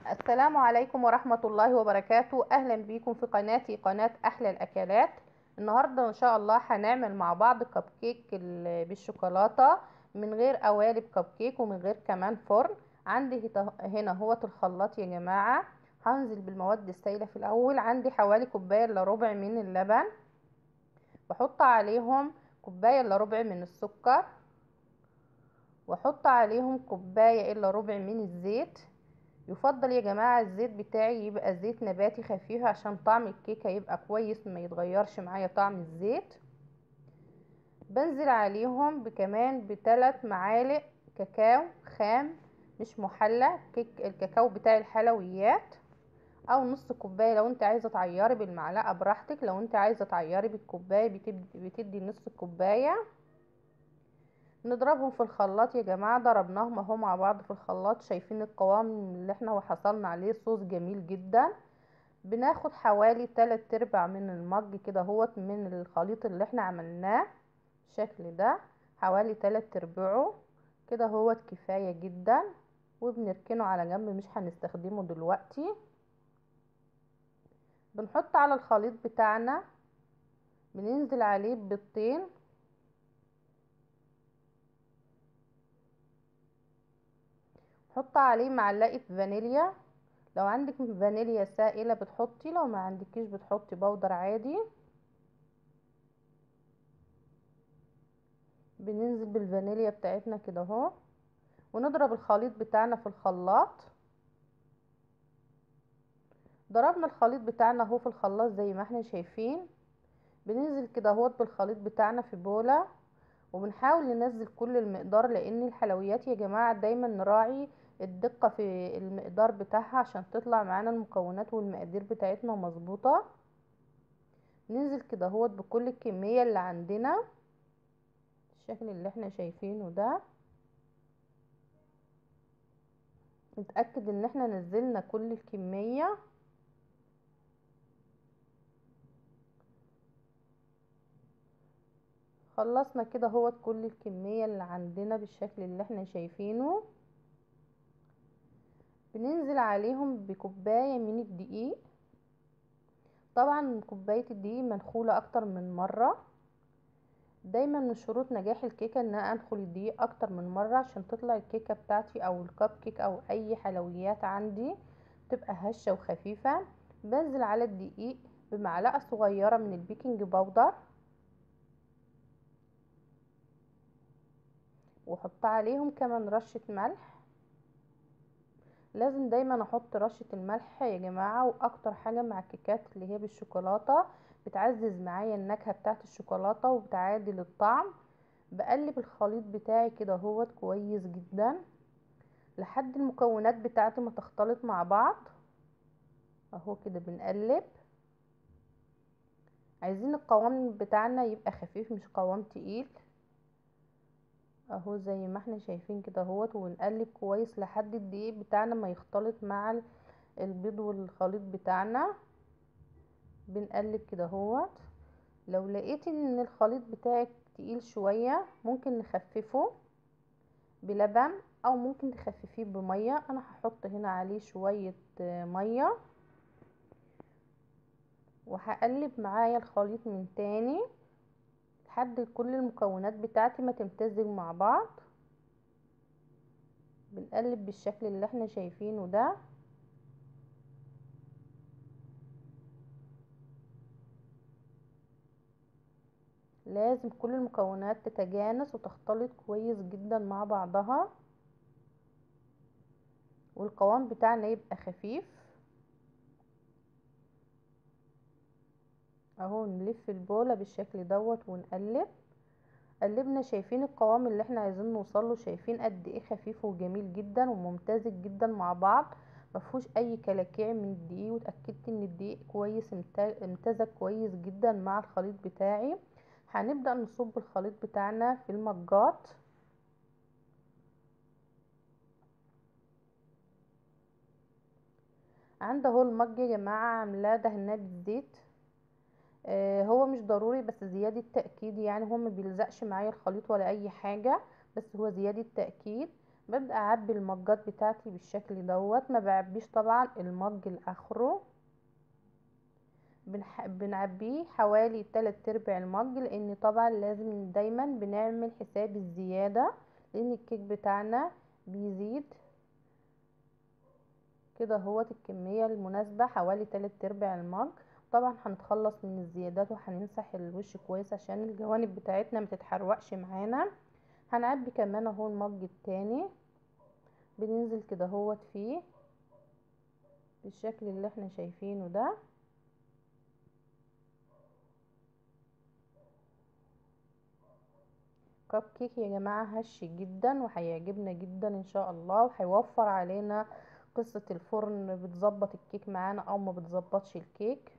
السلام عليكم ورحمة الله وبركاته أهلا بيكم في قناتي قناة أحلى الأكلات النهاردة إن شاء الله هنعمل مع بعض كب كيك ال- بالشوكولاتة من غير قوالب كب كيك ومن غير كمان فرن عندي هت- هنا هوت الخلاط يا جماعة هنزل بالمواد السائلة في الأول عندي حوالي كوباية إلا ربع من اللبن بحط عليهم كوباية إلا ربع من السكر واحط عليهم كوباية إلا ربع من الزيت يفضل يا جماعة الزيت بتاعي يبقى زيت نباتي خفيف عشان طعم الكيكة يبقى كويس ما يتغيرش معايا طعم الزيت بنزل عليهم بكمان بثلاث معالق كاكاو خام مش محلى كيك الكاكاو بتاع الحلويات او نص كوبايه لو انت عايزه تعيري بالمعلقه براحتك لو انت عايزه تعيري بالكوبايه بتدي, بتدي نص كوبايه نضربهم في الخلاط يا جماعة ضربناهم اهو مع بعض في الخلاط شايفين القوام اللي احنا وحصلنا عليه صوص جميل جدا بناخد حوالي تلات ارباع من المج كده هوت من الخليط اللي احنا عملناه بالشكل ده حوالي تلات ارباعه كده هوت كفاية جدا وبنركنه على جنب مش هنستخدمه دلوقتي بنحط على الخليط بتاعنا بننزل عليه ببيضتين حط عليه معلقه فانيليا لو عندك فانيليا سائله بتحطي لو ما عندكيش بتحطي بودر عادي بننزل بالفانيليا بتاعتنا كده اهو ونضرب الخليط بتاعنا في الخلاط ضربنا الخليط بتاعنا اهو في الخلاط زي ما احنا شايفين بننزل كده اهوت بالخليط بتاعنا في بوله وبنحاول ننزل كل المقدار لان الحلويات يا جماعه دايما نراعي الدقه في المقدار بتاعها عشان تطلع معانا المكونات والمقادير بتاعتنا مظبوطه ننزل كده اهوت بكل الكميه اللي عندنا الشكل اللي احنا شايفينه ده نتاكد ان احنا نزلنا كل الكميه خلصنا كده هو كل الكمية اللي عندنا بالشكل اللي احنا شايفينه بننزل عليهم بكوباية من الدقيق طبعا كوباية الدقيق منخولة اكتر من مرة دايما من شروط نجاح الكيكة ان انا انخل الدقيق اكتر من مرة عشان تطلع الكيكة بتاعتي او الكب كيك او اي حلويات عندي تبقى هشة وخفيفة بنزل على الدقيق بمعلقة صغيرة من البيكنج باودر واحط عليهم كمان رشة ملح لازم دايما احط رشة الملح يا جماعة واكتر حاجة مع الكيكات اللي هي بالشوكولاتة بتعزز معايا النكهة بتاعت الشوكولاتة وبتعادل الطعم بقلب الخليط بتاعي كده هوت كويس جدا لحد المكونات بتاعتي ما تختلط مع بعض اهو كده بنقلب عايزين القوام بتاعنا يبقى خفيف مش قوام تقيل اهو زي ما احنا شايفين كده اهوت ونقلب كويس لحد الدقيق بتاعنا ما يختلط مع البيض والخليط بتاعنا بنقلب كده اهوت لو لقيتي ان الخليط بتاعك تقيل شوية ممكن نخففه بلبن او ممكن تخففيه بمية انا هحط هنا عليه شوية مية وهقلب معايا الخليط من تاني لحد كل المكونات بتاعتي ما تمتزج مع بعض بنقلب بالشكل اللي احنا شايفينه ده لازم كل المكونات تتجانس وتختلط كويس جدا مع بعضها والقوام بتاعنا يبقى خفيف اهو نلف البولة بالشكل دوت ونقلب قلبنا شايفين القوام اللي احنا عايزين نوصله شايفين قد ايه خفيف وجميل جدا وممتزج جدا مع بعض مفهوش اي كلاكيع من الدقيق واتاكدت ان الدقيق كويس امتزج كويس جدا مع الخليط بتاعي هنبدا نصب الخليط بتاعنا في المجات عند اهو المج يا جماعه عاملاه دهناه بالزيت آه هو مش ضروري بس زيادة تأكيد يعني هو ما بيلزقش معايا الخليط ولا اي حاجة بس هو زيادة تأكيد ببدأ اعبي المجات بتاعتي بالشكل دوت ما بعبيش طبعا المج لاخره بنح... بنعبيه حوالي تلات ارباع المج لان طبعا لازم دايما بنعمل حساب الزيادة لان الكيك بتاعنا بيزيد كده هوت الكمية المناسبة حوالي تلات ارباع المج طبعا هنتخلص من الزيادات وهنمسح الوش كويس عشان الجوانب بتاعتنا متتحرقش معانا هنعبي كمان اهو المج التاني بننزل كده هوت فيه بالشكل اللي احنا شايفينه ده كب كيك يا جماعة هش جدا وهيعجبنا جدا ان شاء الله وهيوفر علينا قصة الفرن بتظبط الكيك معانا او ما بتظبطش الكيك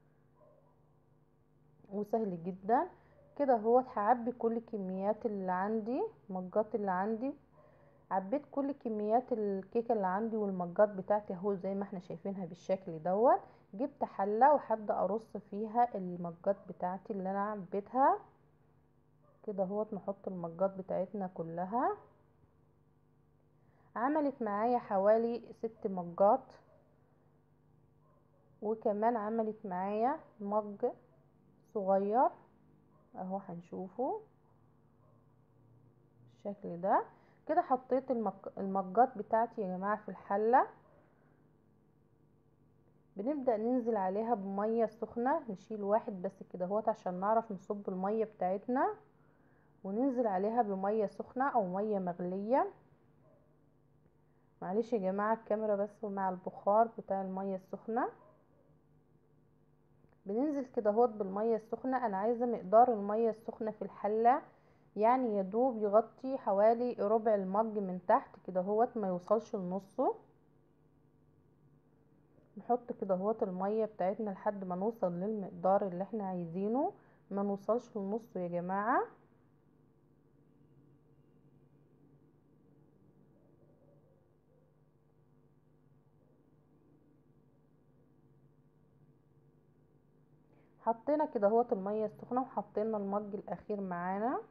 وسهل جدا كده هو هعبي كل الكميات اللي عندي مجات اللي عندي عبيت كل كميات الكيكه اللي عندي والمجات بتاعتي اهو زي ما احنا شايفينها بالشكل دوت جبت حله وهبدا ارص فيها المجات بتاعتي اللي انا عبيتها كده اهوت نحط المجات بتاعتنا كلها عملت معايا حوالي ست مجات وكمان عملت معايا مج صغير اهو هنشوفه بالشكل ده كده حطيت المج... المجات بتاعتي يا جماعة في الحلة بنبدأ ننزل عليها بمية سخنة نشيل واحد بس كده اهوت عشان نعرف نصب المية بتاعتنا وننزل عليها بمية سخنة او مية مغلية معلش يا جماعة الكاميرا بس مع البخار بتاع المية السخنة بننزل كده اهوت بالمية السخنة انا عايزة مقدار المية السخنة في الحلة يعني يدوب يغطي حوالي ربع المج من تحت كده اهوت ما يوصلش لنصه نحط كده اهوت المية بتاعتنا لحد ما نوصل للمقدار اللي احنا عايزينه ما نوصلش لنصه يا جماعة حطينا كده اهوت المية السخنة وحطينا المج الاخير معانا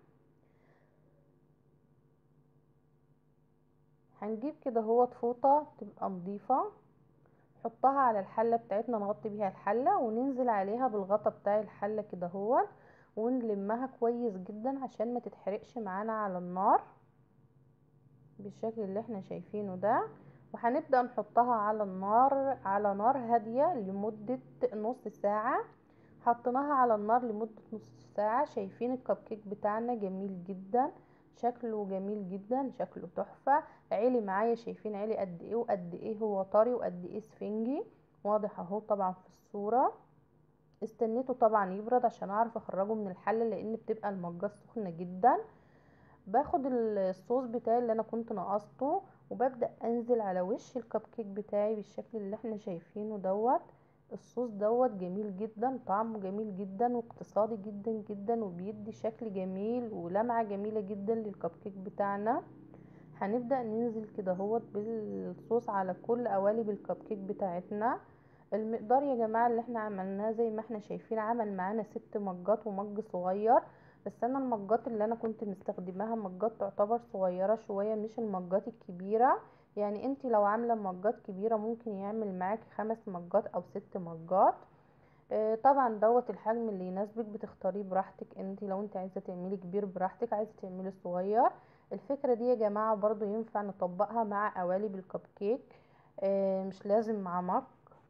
هنجيب كده اهوت فوطة تبقى نظيفة نحطها على الحلة بتاعتنا نغطي بيها الحلة وننزل عليها بالغطا بتاع الحلة كده اهوت ونلمها كويس جدا عشان ما تتحرقش معانا على النار بالشكل اللي احنا شايفينه ده وهنبدأ نحطها على النار على نار هادية لمدة نص ساعة حطيناها على النار لمدة نص ساعة شايفين الكب كيك بتاعنا جميل جدا شكله جميل جدا شكله تحفة عيلي معايا شايفين عيلي قد ايه وقد ايه هو طري وقد ايه سفنجي واضح اهو طبعا في الصورة استنيته طبعا يبرد عشان اعرف اخرجه من الحلة لان بتبقى المجات سخنة جدا باخد الصوص بتاعي اللي انا كنت نقصته وببدأ انزل على وش الكب كيك بتاعي بالشكل اللي احنا شايفينه دوت الصوص دوت جميل جدا طعمه جميل جدا واقتصادي جدا جدا وبيدي شكل جميل ولمعة جميلة جدا للكب كيك بتاعنا هنبدأ ننزل كده هوت بالصوص على كل قوالب الكب كيك بتاعتنا المقدار يا جماعة اللي احنا عملناه زي ما احنا شايفين عمل معانا ست مجات ومج صغير بس انا المجات اللي انا كنت مستخدماها مجات تعتبر صغيرة شوية مش المجات الكبيرة يعني انت لو عاملة مجات كبيرة ممكن يعمل معاكي خمس مجات او ست مجات اه طبعا دوت الحجم اللي يناسبك بتختاريه براحتك انت لو انت عايزة تعملي كبير براحتك عايزة تعملي صغير الفكرة دي يا جماعة برضو ينفع نطبقها مع قوالب الكب كيك اه مش لازم مع مج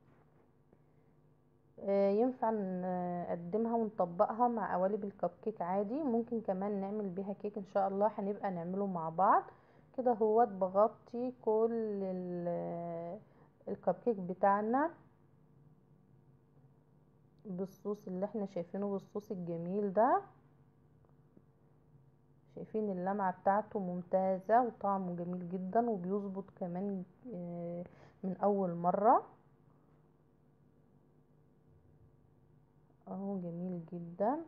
اه ينفع نقدمها ونطبقها مع قوالب الكب كيك عادي ممكن كمان نعمل بيها كيك ان شاء الله هنبقى نعمله مع بعض كده هوت بغطي كل الكب كيك بتاعنا بالصوص اللي احنا شايفينه بالصوص الجميل ده شايفين اللمعة بتاعته ممتازة وطعمه جميل جدا وبيظبط كمان من اول مرة اهو جميل جدا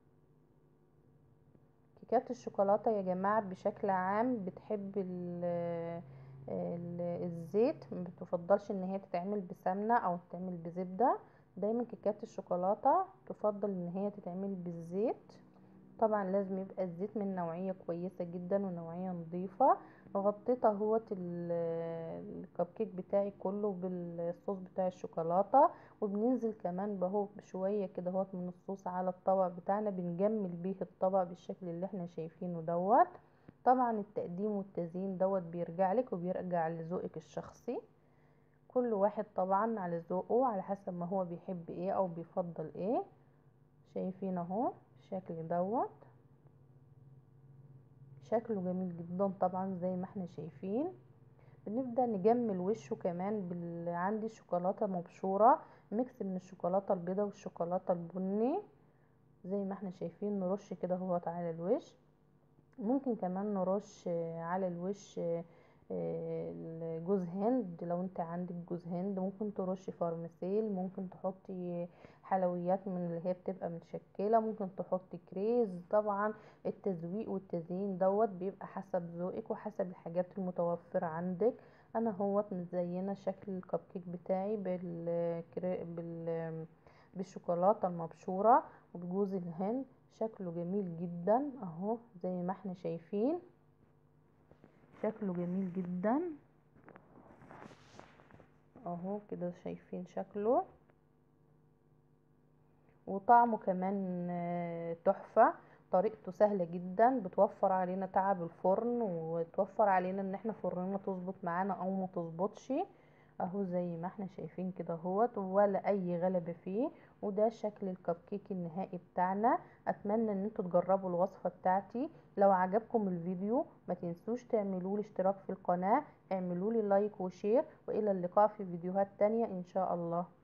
كيكات الشوكولاتة يا جماعة بشكل عام بتحب ال ال الزيت ما بتفضلش ان هي تتعمل بسمنة او تتعمل بزبدة دايما كيكات الشوكولاتة تفضل ان هي تتعمل بالزيت طبعا لازم يبقى الزيت من نوعية كويسة جدا ونوعية نظيفة غطيت اهوت ال- الكب كيك بتاعي كله بالصوص بتاع الشوكولاته وبننزل كمان بهو بشويه كده اهوت من الصوص على الطبق بتاعنا بنجمل بيه الطبق بالشكل اللي احنا شايفينه دوت طبعا التقديم والتزيين دوت بيرجع لك وبيرجع لذوقك الشخصي كل واحد طبعا على ذوقه على حسب ما هو بيحب ايه او بيفضل ايه شايفين اهو الشكل دوت شكله جميل جدا طبعا زي ما احنا شايفين بنبدأ نجمل وشه كمان بال... عندي شوكولاتة مبشورة ميكس من الشوكولاتة البيضة والشوكولاتة البني زي ما احنا شايفين نرش كده هو على الوش ممكن كمان نرش على الوش جوز هند لو انت عندك جوز هند ممكن ترشي فارماسيل ممكن تحطي حلويات من اللي هي بتبقى متشكله ممكن تحطي كريز طبعا التزويق والتزيين دوت بيبقى حسب ذوقك وحسب الحاجات المتوفره عندك انا هوت مزينه شكل الكب كيك بتاعي بالكري... بال بالشوكولاته المبشوره وبجوز الهند شكله جميل جدا اهو زي ما احنا شايفين شكله جميل جدا اهو كده شايفين شكله وطعمه كمان تحفة طريقته سهلة جدا بتوفر علينا تعب الفرن وتوفر علينا ان احنا فرننا تظبط معانا او ما تظبطش اهو زي ما احنا شايفين كده اهوت ولا اي غلبة فيه وده شكل الكب كيك النهائي بتاعنا اتمنى ان انتوا تجربوا الوصفة بتاعتي لو عجبكم الفيديو ما تنسوش تعملوا لي اشتراك في القناة اعملوا لي لايك وشير والى اللقاء في فيديوهات تانية ان شاء الله